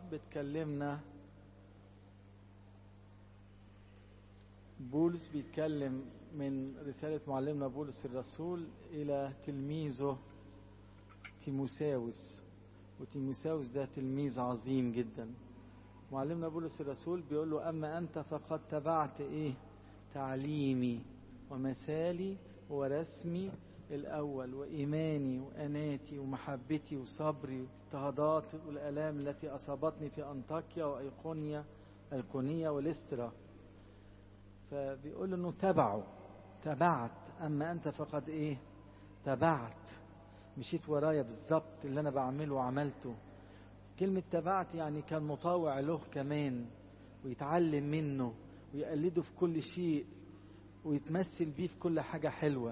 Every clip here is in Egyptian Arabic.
بتكلمنا بولس بيتكلم من رسالة معلمنا بولس الرسول إلى تلميذه تيموساوس وتيموساوس ده تلميذ عظيم جدا معلمنا بولس الرسول بيقول له أما أنت فقد تبعت إيه تعليمي ومثالي ورسمي الأول وإيماني وأناتي ومحبتي وصبري واضطهادات والآلام التي أصابتني في أنطاكيا وأيقونيا أيقونية وليسترا فبيقول انه تبعه تبعت اما انت فقد ايه تبعت مشيت ورايا بالظبط اللي انا بعمله وعملته كلمة تبعت يعني كان مطاوع له كمان ويتعلم منه ويقلده في كل شيء ويتمثل بيه في كل حاجة حلوة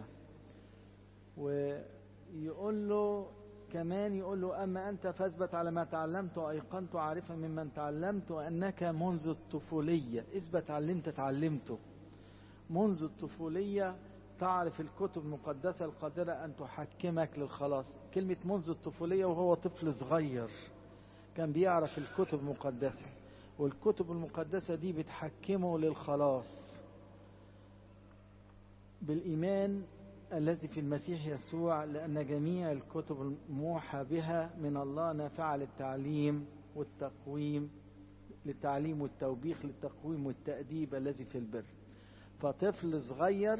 ويقول له كمان يقول له أما أنت فاثبت على ما تعلمت وأيقنت عارفا ممن تعلمت أنك منذ الطفولية اثبت على اللي أنت تعلمته منذ الطفولية تعرف الكتب المقدسة القادرة أن تحكمك للخلاص كلمة منذ الطفولية وهو طفل صغير كان بيعرف الكتب المقدسة والكتب المقدسة دي بتحكمه للخلاص بالإيمان الذي في المسيح يسوع لأن جميع الكتب الموحى بها من الله نافعة للتعليم والتقويم للتعليم والتوبيخ للتقويم والتأديب الذي في البر فطفل صغير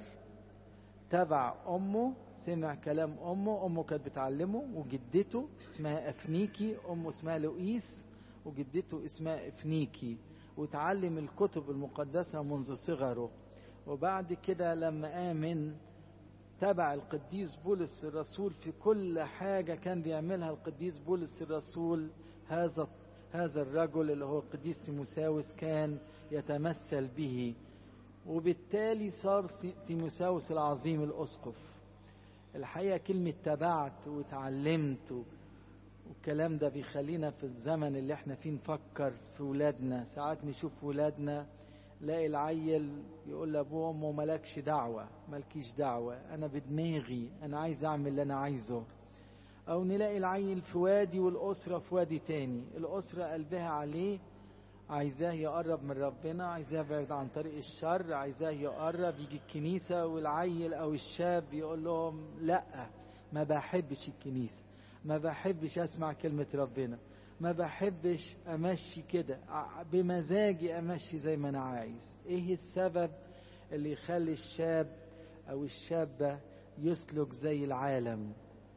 تبع أمه سمع كلام أمه أمه كانت بتعلمه وجدته اسمها أفنيكي أمه اسمها لؤيس وجدته اسمها أفنيكي وتعلم الكتب المقدسة منذ صغره وبعد كده لما آمن تبع القديس بولس الرسول في كل حاجة كان بيعملها القديس بولس الرسول هذا هذا الرجل اللي هو القديس تيموساوس كان يتمثل به وبالتالي صار تيموساوس العظيم الأسقف الحقيقة كلمة تبعت وتعلمت والكلام ده بيخلينا في الزمن اللي احنا فيه نفكر في ولادنا ساعات نشوف ولادنا لاقي العيل يقول لابوه وامه مالكش دعوه مالكيش دعوه انا بدماغي انا عايز اعمل اللي انا عايزه او نلاقي العيل في وادي والاسره في وادي تاني الاسره قلبها عليه عايزاه يقرب من ربنا عايزاه يبعد عن طريق الشر عايزاه يقرب يجي الكنيسه والعيل او الشاب يقول لهم لا ما بحبش الكنيسه ما بحبش اسمع كلمه ربنا ما بحبش امشي كده بمزاجي امشي زي ما انا عايز ايه السبب اللي يخلي الشاب او الشابة يسلك زي العالم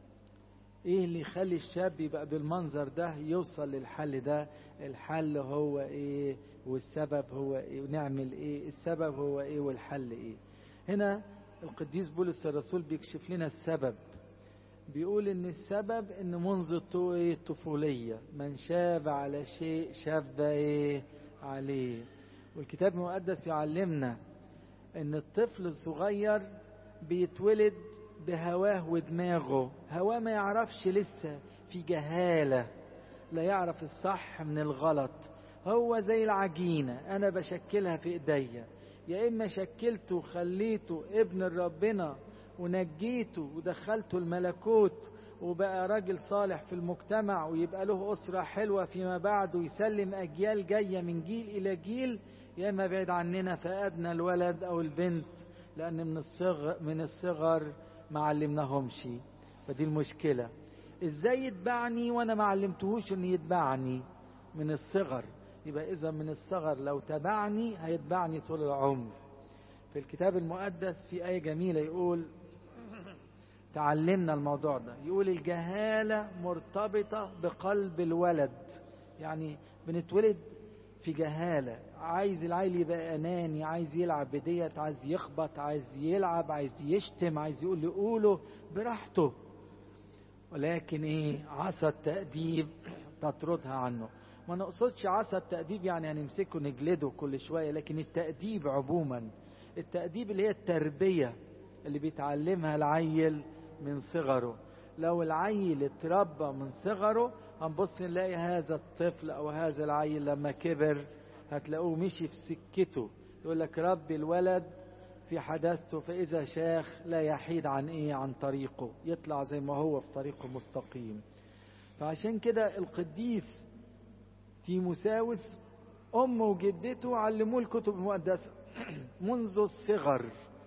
ايه اللي يخلي الشاب يبقى بالمنظر ده يوصل للحل ده الحل هو ايه والسبب هو ايه ونعمل ايه السبب هو ايه والحل ايه هنا القديس بولس الرسول بيكشف لنا السبب بيقول ان السبب ان منذ الطفولية من شاب على شيء شاب ايه عليه والكتاب المقدس يعلمنا ان الطفل الصغير بيتولد بهواه ودماغه هواه ما يعرفش لسه في جهالة لا يعرف الصح من الغلط هو زي العجينة انا بشكلها في ايديا يا اما شكلته وخليته ابن ربنا ونجيته ودخلته الملكوت وبقى راجل صالح في المجتمع ويبقى له أسرة حلوة فيما بعد ويسلم أجيال جاية من جيل إلى جيل يا إما بعد عننا فأدنى الولد أو البنت لأن من الصغر من الصغر ما علمناهمش فدي المشكلة إزاي يتبعني وأنا ما علمتهوش إن يتبعني من الصغر يبقى إذا من الصغر لو تبعني هيتبعني طول العمر في الكتاب المقدس في آية جميلة يقول تعلمنا الموضوع ده يقول الجهالة مرتبطة بقلب الولد يعني بنتولد في جهالة عايز العيل يبقى أناني عايز يلعب بديت عايز يخبط عايز يلعب عايز يشتم عايز يقول لقوله براحته ولكن ايه عصا التأديب تطردها عنه ما نقصدش عصا التأديب يعني هنمسكه نجلده كل شوية لكن التأديب عموما التأديب اللي هي التربية اللي بيتعلمها العيل من صغره لو العيل اتربى من صغره هنبص نلاقي هذا الطفل او هذا العيل لما كبر هتلاقوه مشي في سكته يقول لك ربي الولد في حداثته فإذا شاخ لا يحيد عن إيه عن طريقه يطلع زي ما هو في طريقه مستقيم فعشان كده القديس تيموساوس أمه وجدته علموه الكتب المقدسة منذ الصغر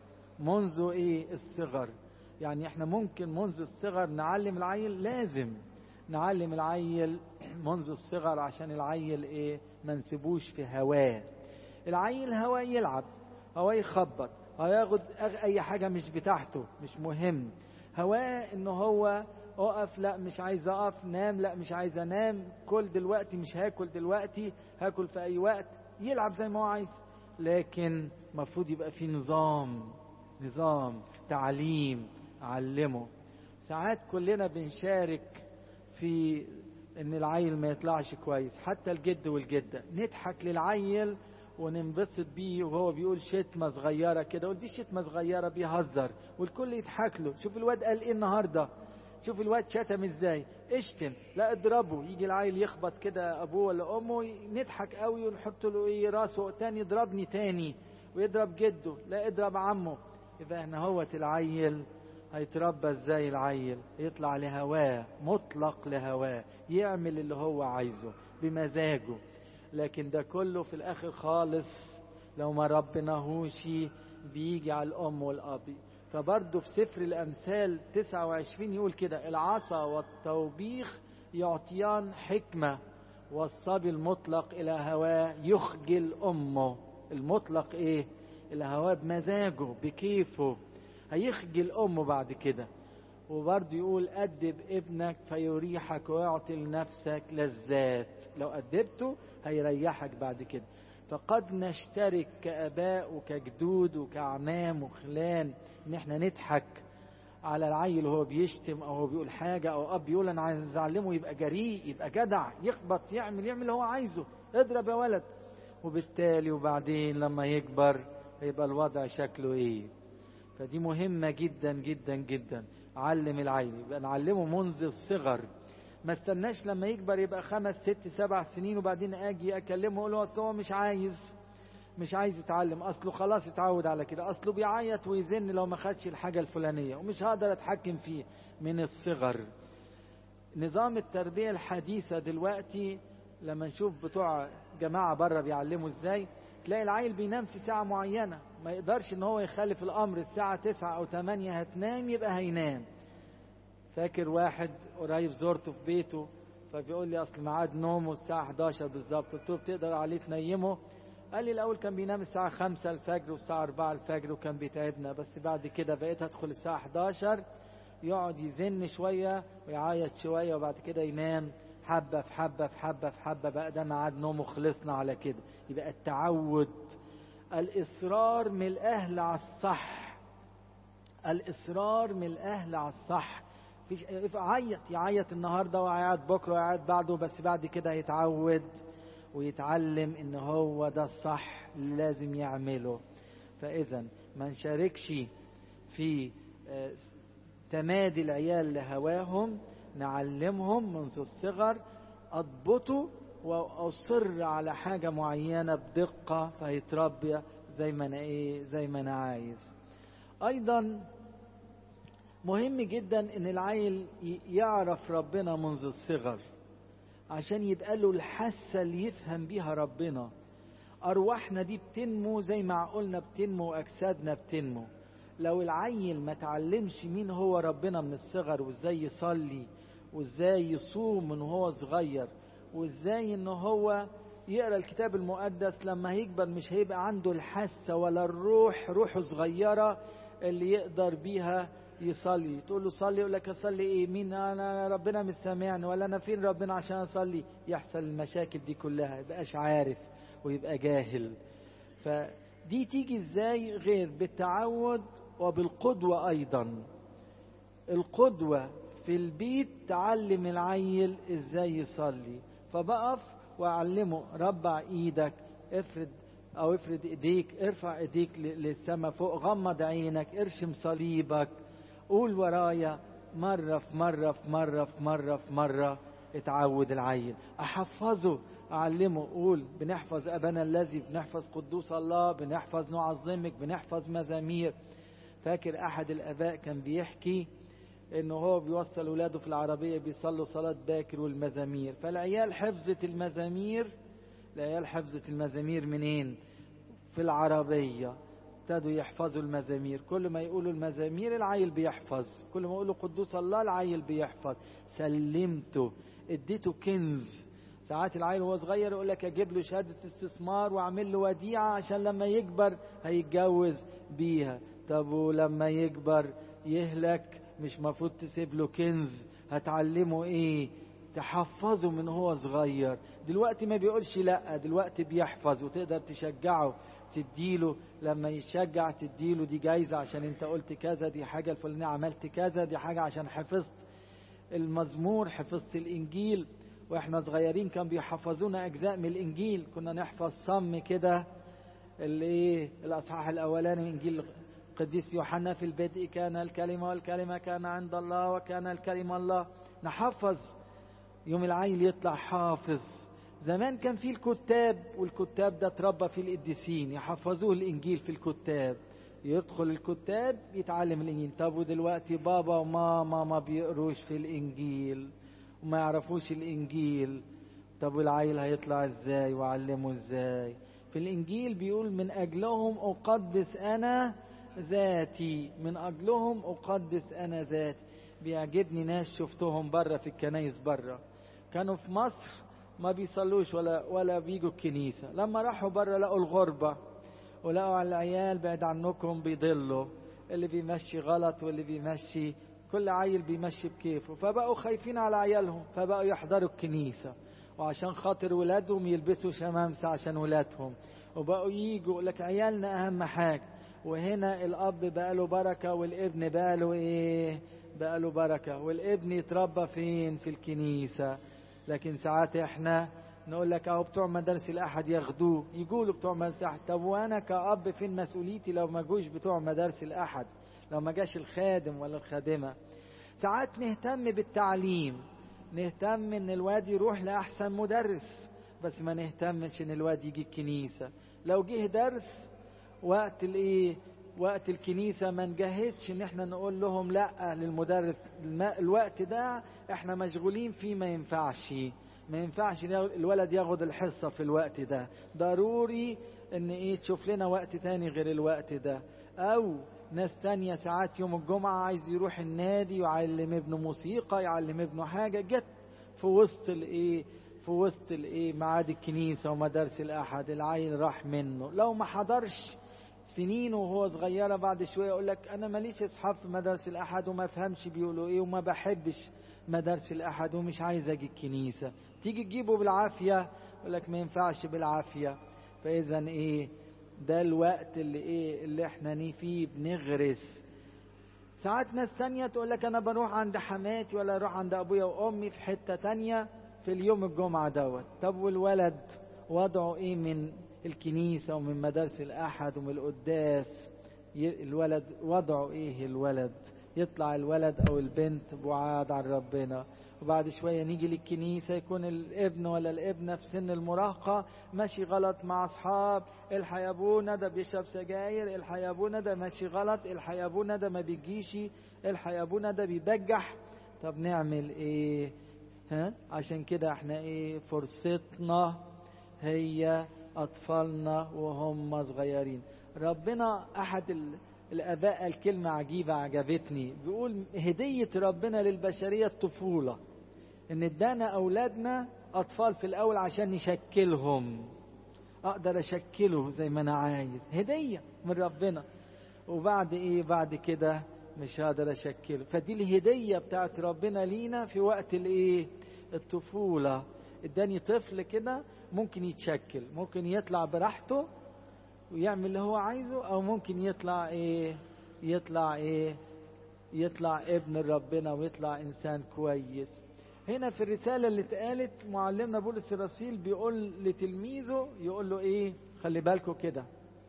منذ إيه الصغر يعني إحنا ممكن منذ الصغر نعلم العيل لازم نعلم العيل منذ الصغر عشان العيل إيه ما نسيبوش في هواه العيل هواه يلعب هواه يخبط هياخد أي حاجة مش بتاعته مش مهم هواه إن هو اقف لا مش عايز اقف نام لا مش عايز انام كل دلوقتي مش هاكل دلوقتي هاكل في اي وقت يلعب زي ما هو عايز لكن المفروض يبقى في نظام نظام تعليم علمه ساعات كلنا بنشارك في ان العيل ما يطلعش كويس حتى الجد والجده نضحك للعيل وننبسط بيه وهو بيقول شتمه صغيره كده ودي شتمه صغيره بيهزر والكل يضحك له شوف الواد قال ايه النهارده شوف الواد شتم ازاي اشتم لا اضربه يجي العيل يخبط كده ابوه ولا امه نضحك قوي ونحط له ايه راسه تاني يضربني تاني ويضرب جده لا اضرب عمه يبقى احنا هوت العيل هيتربى ازاي العيل يطلع لهواه مطلق لهواه يعمل اللي هو عايزه بمزاجه لكن ده كله في الاخر خالص لو ما ربناهوش بيجي على الام والاب فبرضه في سفر الأمثال 29 يقول كده العصا والتوبيخ يعطيان حكمة والصبي المطلق إلى هواه يخجل أمه المطلق إيه؟ إلى هواه بمزاجه بكيفه هيخجل أمه بعد كده وبرضه يقول أدب ابنك فيريحك ويعطي لنفسك لذات لو أدبته هيريحك بعد كده فقد نشترك كآباء وكجدود وكأعمام وخلان إن إحنا نضحك على العيل وهو بيشتم أو هو بيقول حاجة أو أب يقول أنا عايز أعلمه يبقى جريء يبقى جدع يخبط يعمل يعمل اللي هو عايزه اضرب يا ولد وبالتالي وبعدين لما يكبر هيبقى الوضع شكله إيه فدي مهمة جدا جدا جدا علم العيل يبقى نعلمه منذ الصغر ما استناش لما يكبر يبقى خمس ست سبع سنين وبعدين اجي اكلمه اقول له اصل هو مش عايز مش عايز يتعلم اصله خلاص اتعود على كده اصله بيعيط ويزن لو ما خدش الحاجه الفلانيه ومش هقدر اتحكم فيه من الصغر نظام التربيه الحديثه دلوقتي لما نشوف بتوع جماعه بره بيعلموا ازاي تلاقي العيل بينام في ساعه معينه ما يقدرش ان هو يخالف الامر الساعه 9 او 8 هتنام يبقى هينام فاكر واحد قريب زرته في بيته فبيقول لي اصل ميعاد نومه الساعه 11 بالظبط قلت له بتقدر عليه تنيمه قال لي الاول كان بينام الساعه 5 الفجر والساعه 4 الفجر وكان بيتعبنا بس بعد كده بقيت ادخل الساعه 11 يقعد يزن شويه ويعيط شويه وبعد كده ينام حبه في حبه في حبه في حبه بقى ده ميعاد نومه خلصنا على كده يبقى التعود الاصرار من الاهل على الصح الاصرار من الاهل على الصح فيش عيط يعيط النهارده ويعيط بكره ويعيط بعده بس بعد كده يتعود ويتعلم ان هو ده الصح اللي لازم يعمله فاذا ما نشاركش في تمادي العيال لهواهم نعلمهم منذ الصغر اضبطه واصر على حاجه معينه بدقه فيتربى زي ما انا ايه زي ما انا عايز ايضا مهم جدا ان العيل يعرف ربنا منذ الصغر عشان يبقى له الحاسه اللي يفهم بيها ربنا ارواحنا دي بتنمو زي ما عقولنا بتنمو واجسادنا بتنمو لو العيل ما تعلمش مين هو ربنا من الصغر وازاي يصلي وازاي يصوم من هو صغير وازاي ان هو يقرا الكتاب المقدس لما هيكبر مش هيبقى عنده الحاسه ولا الروح روحه صغيره اللي يقدر بيها يصلي تقول له صلي يقول لك اصلي ايه مين انا ربنا مش سامعني ولا انا فين ربنا عشان اصلي يحصل المشاكل دي كلها يبقاش عارف ويبقى جاهل فدي تيجي ازاي غير بالتعود وبالقدوة ايضا القدوة في البيت تعلم العيل ازاي يصلي فبقف واعلمه ربع ايدك افرد او افرد ايديك ارفع ايديك للسماء فوق غمض عينك ارشم صليبك قول ورايا مرة في مرة في مرة في مرة في مرة اتعود العيل احفظه اعلمه قول بنحفظ ابانا الذي بنحفظ قدوس الله بنحفظ نعظمك بنحفظ مزامير فاكر احد الاباء كان بيحكي انه هو بيوصل ولاده في العربية بيصلوا صلاة باكر والمزامير فالعيال حفظت المزامير العيال حفظت المزامير منين في العربية ابتدوا يحفظوا المزامير كل ما يقولوا المزامير العيل بيحفظ كل ما يقولوا قدوس الله العيل بيحفظ سلمته اديته كنز ساعات العيل وهو صغير يقول لك اجيب له شهاده استثمار واعمل له وديعه عشان لما يكبر هيتجوز بيها طب ولما يكبر يهلك مش مفروض تسيب له كنز هتعلمه ايه تحفظه من هو صغير دلوقتي ما بيقولش لا دلوقتي بيحفظ وتقدر تشجعه تديله لما يشجع تديله دي جايزة عشان انت قلت كذا دي حاجة الفلانية عملت كذا دي حاجة عشان حفظت المزمور حفظت الإنجيل واحنا صغيرين كان بيحفظونا أجزاء من الإنجيل كنا نحفظ صم كده اللي ايه الأصحاح الأولاني من إنجيل القديس يوحنا في البدء كان الكلمة والكلمة كان عند الله وكان الكلمة الله نحفظ يوم العيل يطلع حافظ زمان كان في الكتاب والكتاب ده اتربى في القديسين يحفظوه الانجيل في الكتاب يدخل الكتاب يتعلم الانجيل طب ودلوقتي بابا وماما ما بيقروش في الانجيل وما يعرفوش الانجيل طب والعيل هيطلع ازاي وعلمه ازاي في الانجيل بيقول من اجلهم اقدس انا ذاتي من اجلهم اقدس انا ذاتي بيعجبني ناس شفتهم بره في الكنايس بره كانوا في مصر ما بيصلوش ولا ولا بيجوا الكنيسة لما راحوا بره لقوا الغربة ولقوا على العيال بعد عنكم بيضلوا اللي بيمشي غلط واللي بيمشي كل عيل بيمشي بكيفه فبقوا خايفين على عيالهم فبقوا يحضروا الكنيسة وعشان خاطر ولادهم يلبسوا شمامسة عشان ولادهم وبقوا يجوا لك عيالنا أهم حاجة وهنا الأب بقى له بركة والابن بقى له إيه بقى له بركة والابن يتربى فين في الكنيسة لكن ساعات احنا نقول لك اهو بتوع مدارس الاحد ياخدوه يقولوا بتوع مدارس الاحد طب وانا كاب فين مسؤوليتي لو ما جوش بتوع مدارس الاحد لو ما جاش الخادم ولا الخادمه ساعات نهتم بالتعليم نهتم ان الواد يروح لاحسن مدرس بس ما نهتمش ان الواد يجي الكنيسه لو جه درس وقت الايه وقت الكنيسة ما نجهدش ان احنا نقول لهم لا للمدرس الوقت ده احنا مشغولين فيه ما ينفعش ما ينفعش الولد ياخد الحصة في الوقت ده ضروري ان ايه تشوف لنا وقت تاني غير الوقت ده او ناس تانية ساعات يوم الجمعة عايز يروح النادي يعلم ابنه موسيقى يعلم ابنه حاجة جت في وسط الايه في وسط الايه معاد الكنيسة ومدارس الاحد العيل راح منه لو ما حضرش سنين وهو صغيرة بعد شوية يقول لك أنا ماليش أصحاب في مدارس الأحد وما أفهمش بيقولوا إيه وما بحبش مدارس الأحد ومش عايز أجي الكنيسة تيجي تجيبه بالعافية يقول لك ما ينفعش بالعافية فإذا إيه ده الوقت اللي إيه اللي إحنا فيه بنغرس ساعات ناس تانية تقول لك أنا بروح عند حماتي ولا أروح عند أبويا وأمي في حتة تانية في اليوم الجمعة دوت طب والولد وضعه إيه من الكنيسة ومن مدارس الأحد ومن القداس الولد وضعه إيه الولد يطلع الولد أو البنت بعاد عن ربنا وبعد شوية نيجي للكنيسة يكون الابن ولا الابنة في سن المراهقة ماشي غلط مع أصحاب الحق يا أبونا ده بيشرب سجاير الحق يا أبونا ده ماشي غلط الحق يا أبونا ده ما بيجيش الحق يا أبونا ده بيبجح طب نعمل إيه ها عشان كده احنا إيه فرصتنا هي أطفالنا وهم صغيرين ربنا أحد الآباء قال كلمة عجيبة عجبتني بيقول هدية ربنا للبشرية الطفولة إن ادانا أولادنا أطفال في الأول عشان نشكلهم أقدر أشكله زي ما أنا عايز هدية من ربنا وبعد إيه بعد كده مش هقدر أشكله فدي الهدية بتاعت ربنا لينا في وقت الإيه الطفولة اداني طفل كده ممكن يتشكل ممكن يطلع براحته ويعمل اللي هو عايزه او ممكن يطلع ايه يطلع ايه يطلع ابن ربنا ويطلع انسان كويس هنا في الرساله اللي اتقالت معلمنا بولس الرسول بيقول لتلميذه يقول له ايه خلي بالكم كده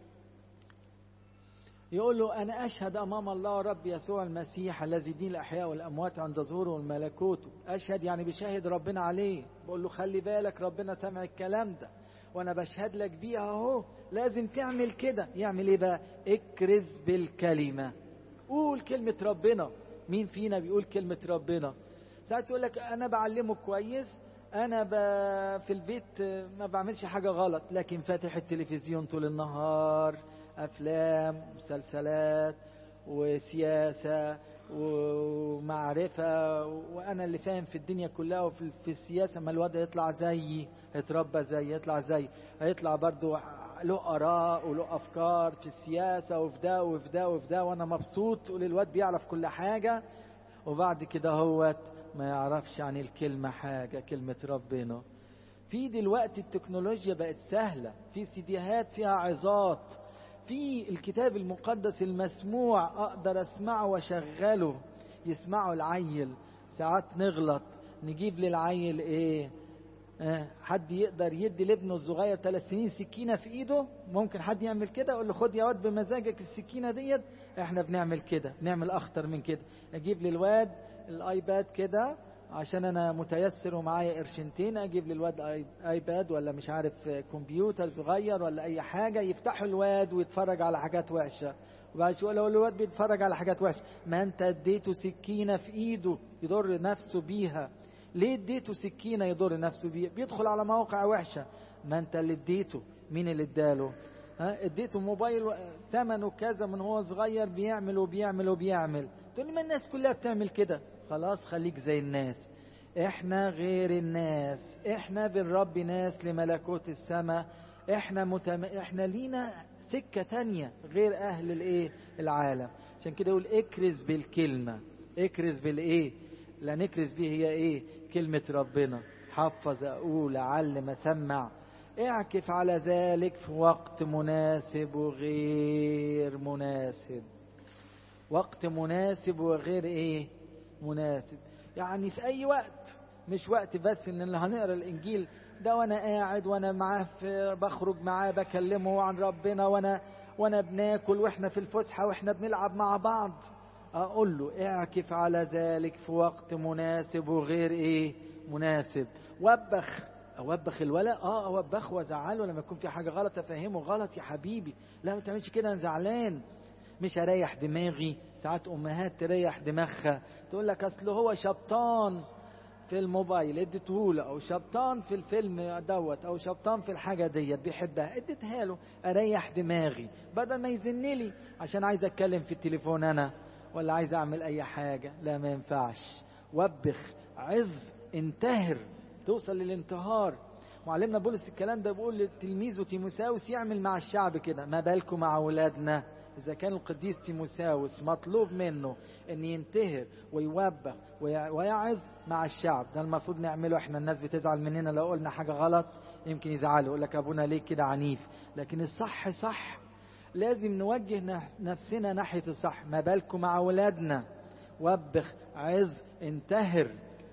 يقول له أنا أشهد أمام الله رب يسوع المسيح الذي دين الأحياء والأموات عند ظهوره والملكوت أشهد يعني بشاهد ربنا عليه بقول له خلي بالك ربنا سمع الكلام ده وأنا بشهد لك بيه أهو لازم تعمل كده يعمل إيه بقى اكرز بالكلمة قول كلمة ربنا مين فينا بيقول كلمة ربنا ساعات يقول لك أنا بعلمه كويس أنا ب... في البيت ما بعملش حاجة غلط لكن فاتح التلفزيون طول النهار أفلام مسلسلات وسياسة ومعرفة وأنا اللي فاهم في الدنيا كلها وفي في السياسة ما الواد يطلع زيي يتربى زي يطلع زي هيطلع برضو له آراء وله أفكار في السياسة وفي ده وفي ده وفي ده وأنا مبسوط والواد بيعرف كل حاجة وبعد كده هوت ما يعرفش عن الكلمة حاجة كلمة ربنا في دلوقتي التكنولوجيا بقت سهلة في سيديهات فيها عظات في الكتاب المقدس المسموع أقدر أسمعه وأشغله يسمعه العيل ساعات نغلط نجيب للعيل إيه آه حد يقدر يدي لابنه الصغير ثلاث سنين سكينة في إيده ممكن حد يعمل كده أقول له خد يا واد بمزاجك السكينة ديت إحنا بنعمل كده بنعمل أخطر من كده أجيب للواد الايباد كده عشان انا متيسر ومعايا قرشنتين اجيب للواد ايباد ولا مش عارف كمبيوتر صغير ولا اي حاجه يفتحوا الواد ويتفرج على حاجات وحشه وبعد شويه لو الواد بيتفرج على حاجات وحشه ما انت اديته سكينه في ايده يضر نفسه بيها ليه اديته سكينه يضر نفسه بيها بيدخل على مواقع وحشه ما انت اللي اديته مين اللي اداله ها اديته موبايل ثمنه كذا من هو صغير بيعمل وبيعمل وبيعمل تقول لي ما الناس كلها بتعمل كده خلاص خليك زي الناس احنا غير الناس احنا بنربي ناس لملكوت السماء احنا متم... احنا لينا سكة تانية غير اهل الايه العالم عشان كده يقول اكرز بالكلمة اكرز بالايه لا نكرز بيه هي ايه كلمة ربنا حفظ اقول اعلم اسمع اعكف على ذلك في وقت مناسب وغير مناسب وقت مناسب وغير ايه مناسب يعني في اي وقت مش وقت بس ان اللي هنقرا الانجيل ده وانا قاعد وانا معاه في بخرج معاه بكلمه عن ربنا وانا وانا بناكل واحنا في الفسحه واحنا بنلعب مع بعض اقول له اعكف على ذلك في وقت مناسب وغير ايه مناسب وبخ اوبخ الولا اه اوبخ وازعله لما يكون في حاجه غلط افهمه غلط يا حبيبي لا ما تعملش كده انا زعلان مش اريح دماغي ساعات امهات تريح دماغها تقول لك اصل هو شبطان في الموبايل اديته او شبطان في الفيلم دوت او شبطان في الحاجه ديت بيحبها اديتها له اريح دماغي بدل ما يزن لي عشان عايز اتكلم في التليفون انا ولا عايز اعمل اي حاجه لا ما ينفعش وبخ عز انتهر توصل للانتهار معلمنا بولس الكلام ده بيقول لتلميذه تيموساوس يعمل مع الشعب كده ما بالكم مع اولادنا إذا كان القديس تيموساوس مطلوب منه أن ينتهر ويوبخ ويعظ مع الشعب ده المفروض نعمله احنا الناس بتزعل مننا لو قلنا حاجة غلط يمكن يزعلوا يقول لك أبونا ليه كده عنيف لكن الصح صح لازم نوجه نفسنا ناحية الصح ما بالكم مع أولادنا وبخ عظ انتهر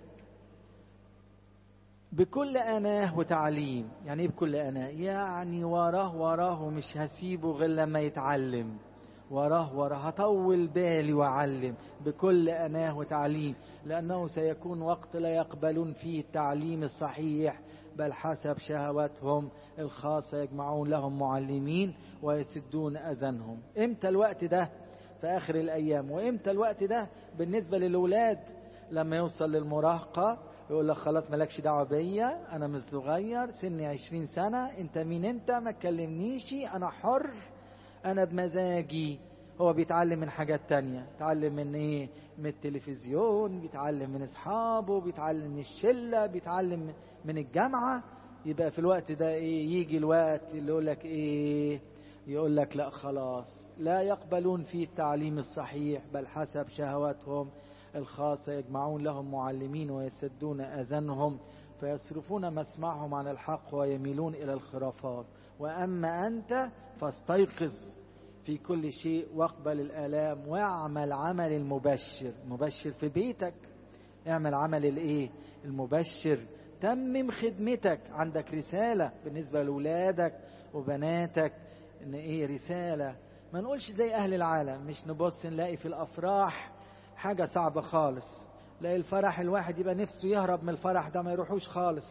بكل أناه وتعليم يعني ايه بكل أناه يعني وراه وراه ومش هسيبه غير لما يتعلم وراه وراه هطول بالي وأعلم بكل أناه وتعليم لأنه سيكون وقت لا يقبلون فيه التعليم الصحيح بل حسب شهواتهم الخاصة يجمعون لهم معلمين ويسدون أذنهم إمتى الوقت ده في آخر الأيام وإمتى الوقت ده بالنسبة للأولاد لما يوصل للمراهقة يقول لك خلاص مالكش دعوة بيا أنا مش صغير سني عشرين سنة أنت مين أنت ما تكلمنيش أنا حر أنا بمزاجي هو بيتعلم من حاجات تانية بيتعلم من إيه من التلفزيون بيتعلم من أصحابه بيتعلم من الشلة بيتعلم من الجامعة يبقى في الوقت ده إيه يجي الوقت اللي يقول لك إيه يقول لك لا خلاص لا يقبلون فيه التعليم الصحيح بل حسب شهواتهم الخاصة يجمعون لهم معلمين ويسدون أذانهم فيصرفون مسمعهم عن الحق ويميلون إلى الخرافات وأما أنت فاستيقظ في كل شيء واقبل الآلام واعمل عمل المبشر مبشر في بيتك اعمل عمل الايه المبشر تمم خدمتك عندك رسالة بالنسبة لأولادك وبناتك ان ايه رسالة ما نقولش زي أهل العالم مش نبص نلاقي في الأفراح حاجة صعبة خالص لا الفرح الواحد يبقى نفسه يهرب من الفرح ده ما يروحوش خالص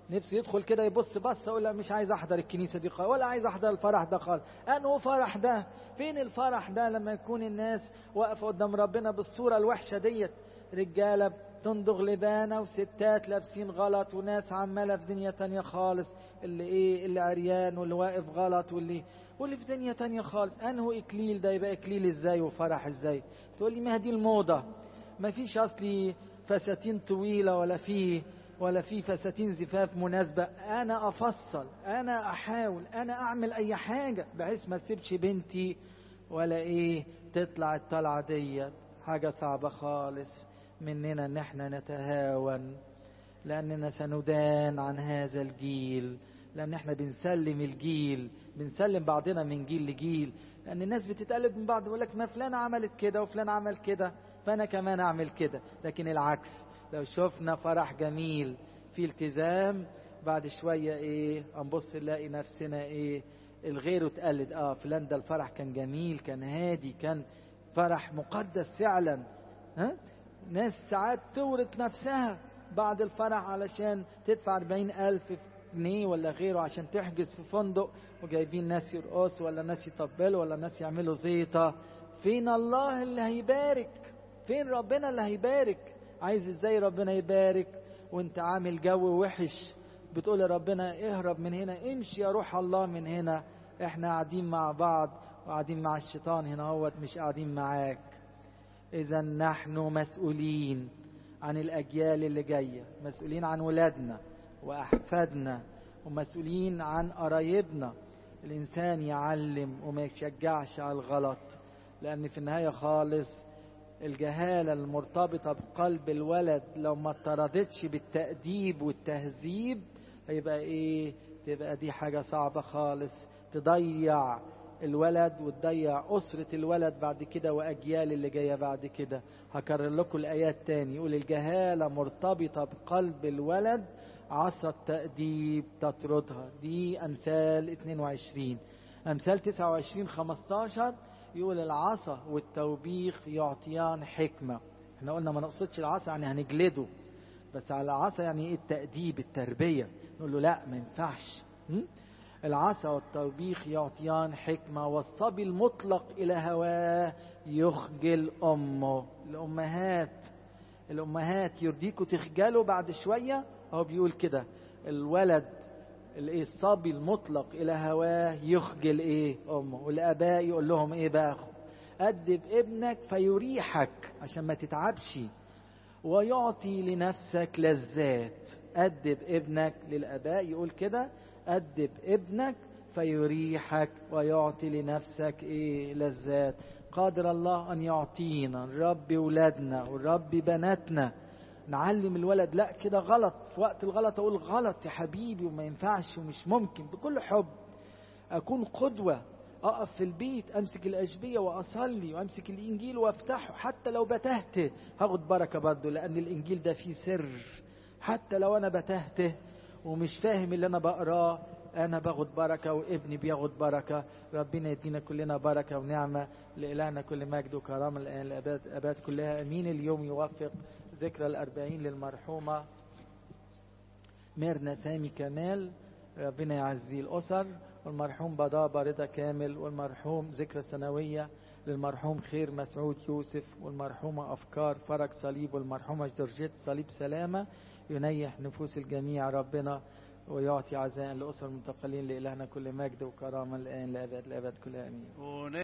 نفسه يدخل كده يبص بص اقول لا مش عايز احضر الكنيسه دي خالص ولا عايز احضر الفرح ده خالص انه فرح ده فين الفرح ده لما يكون الناس واقفه قدام ربنا بالصوره الوحشه ديت رجاله تندغ لبانه وستات لابسين غلط وناس عماله في دنيا تانية خالص اللي ايه اللي عريان واللي واقف غلط واللي واللي في دنيا تانية خالص انه اكليل ده يبقى اكليل ازاي وفرح ازاي تقول لي ما دي الموضه ما فيش اصلي فساتين طويله ولا فيه ولا في فساتين زفاف مناسبة أنا أفصل أنا أحاول أنا أعمل أي حاجة بحيث ما أسيبش بنتي ولا إيه تطلع الطلعة ديت حاجة صعبة خالص مننا إن إحنا نتهاون لأننا سندان عن هذا الجيل لأن إحنا بنسلم الجيل بنسلم بعضنا من جيل لجيل لأن الناس بتتقلد من بعض يقول لك ما فلان عملت كده وفلان عمل كده فأنا كمان أعمل كده لكن العكس لو شفنا فرح جميل في التزام بعد شوية ايه هنبص نلاقي نفسنا ايه الغير تقلد اه فلان ده الفرح كان جميل كان هادي كان فرح مقدس فعلا ها ناس ساعات تورط نفسها بعد الفرح علشان تدفع أربعين ألف جنيه ولا غيره عشان تحجز في فندق وجايبين ناس يرقصوا ولا ناس يطبلوا ولا ناس يعملوا زيطة فين الله اللي هيبارك فين ربنا اللي هيبارك عايز ازاي ربنا يبارك وانت عامل جو وحش بتقول لربنا اهرب من هنا امشي يا روح الله من هنا احنا قاعدين مع بعض وقاعدين مع الشيطان هنا هوت مش قاعدين معاك اذا نحن مسؤولين عن الاجيال اللي جايه مسؤولين عن ولادنا واحفادنا ومسؤولين عن قرايبنا الانسان يعلم وما يشجعش على الغلط لان في النهايه خالص الجهالة المرتبطة بقلب الولد لو ما اتردتش بالتأديب والتهذيب هيبقى ايه تبقى دي حاجة صعبة خالص تضيع الولد وتضيع أسرة الولد بعد كده وأجيال اللي جاية بعد كده هكرر لكم الآيات تاني يقول الجهالة مرتبطة بقلب الولد عصا التأديب تطردها دي أمثال 22 أمثال 29 15 يقول العصا والتوبيخ يعطيان حكمة احنا قلنا ما نقصدش العصا يعني هنجلده بس على العصا يعني ايه التأديب التربية نقول له لا ما ينفعش العصا والتوبيخ يعطيان حكمة والصبي المطلق إلى هواه يخجل أمه الأمهات الأمهات يرضيكوا تخجلوا بعد شوية هو بيقول كده الولد الايه الصبي المطلق الى هواه يخجل ايه امه والاباء يقول لهم ايه بقى ادب ابنك فيريحك عشان ما تتعبش ويعطي لنفسك لذات ادب ابنك للاباء يقول كده ادب ابنك فيريحك ويعطي لنفسك ايه لذات قادر الله ان يعطينا الرب ولادنا والرب بناتنا نعلم الولد لا كده غلط في وقت الغلط اقول غلط يا حبيبي وما ينفعش ومش ممكن بكل حب اكون قدوه اقف في البيت امسك الاشبيه واصلي وامسك الانجيل وافتحه حتى لو بتهته هاخد بركه برضه لان الانجيل ده فيه سر حتى لو انا بتهته ومش فاهم اللي انا بقراه انا باخد بركه وابني بياخد بركه ربنا يدينا كلنا بركه ونعمه لإلهنا كل مجد وكرامه الان الاباد اباد كلها امين اليوم يوفق ذكرى الأربعين للمرحومة ميرنا سامي كمال ربنا يعزي الأسر والمرحوم بضابة رضا كامل والمرحوم ذكرى سنوية للمرحوم خير مسعود يوسف والمرحومة أفكار فرج صليب والمرحومة جورجيت صليب سلامة ينيح نفوس الجميع ربنا ويعطي عزاء لأسر المنتقلين لإلهنا كل مجد وكرامة الآن لأبد الأبد كلها أمين